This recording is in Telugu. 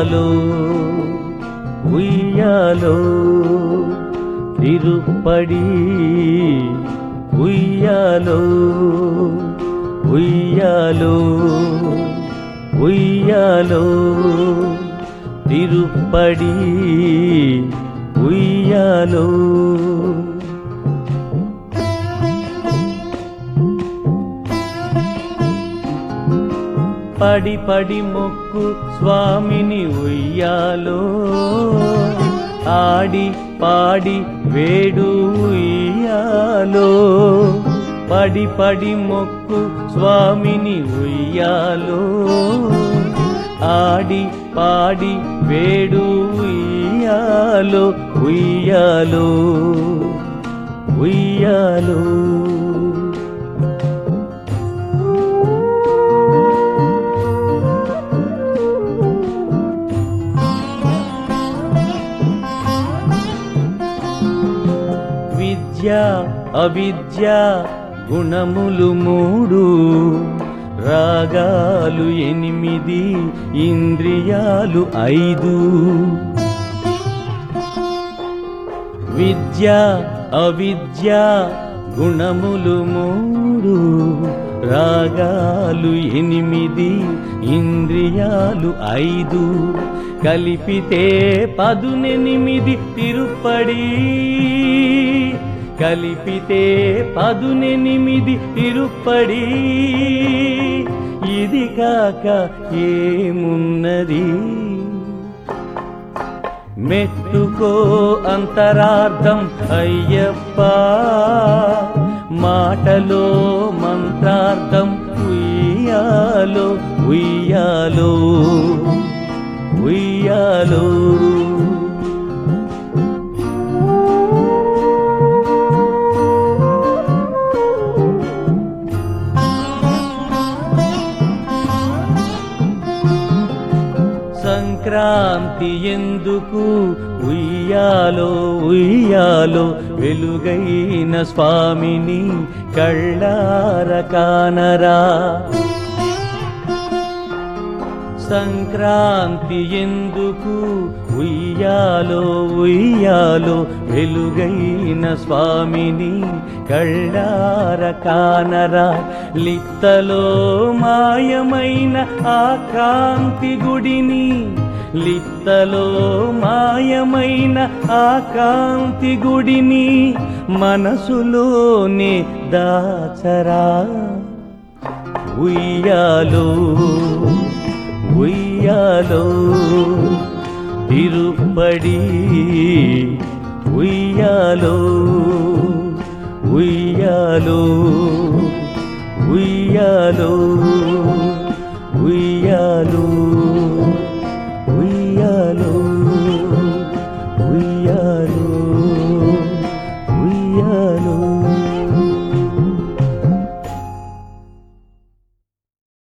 ఉయ్యాలో ఉయ్యాలో తిరుపడి ఉయ్యాలో ఉయ్యాలో ఉయ్యాలో తిరుపడి ఉయ్యాలో పడి పడి మొక్కు స్వామిని ఉయ్యాలో ఆడి పాడి వేడు ఉయ్యాలో పడి పడి మొక్కు స్వామిని ఉయ్యాలో ఆడి పాడి వేడు ఉయ్యాలో ఉయ్యాలో ఉయ్యాలో విద్య అవిద్య గుణములు మూడు రాగాలు ఎనిమిది ఇంద్రియాలు ఐదు విద్య అవిద్య గుణములు మూడు రాగాలు ఎనిమిది ఇంద్రియాలు ఐదు కలిపితే పదునెనిమిది తిరుపడి కలిపితే పదునెనిమిది తిరుపడి ఇది కాక ఏమున్నది మెట్టుకో అంతరార్థం అయ్యప్ప మాటలో మంత్రార్థం ఉయ్యాలో ఉయ్యాలో ఉయ్యాలో సంక్రాంతి ఎందుకు ఉయ్యాలో ఉయ్యాలో వెలుగైన స్వామిని కళ్ళార కానరా సంక్రాంతి ఎందుకు ఉయ్యాలో ఉయ్యాలో వెలుగైన స్వామిని కళ్ళార కానరా లిత్తలో మాయమైన ఆ కాంతి గుడిని లిత్తలో మాయమైన ఆ కాంతి గుడిని మనసులోనే దాచరా ఉయ్యాలో ఉయ్యాలో తిరుపడి ఉయ్యాలో ఉయ్యాలో ఉయ్యాలో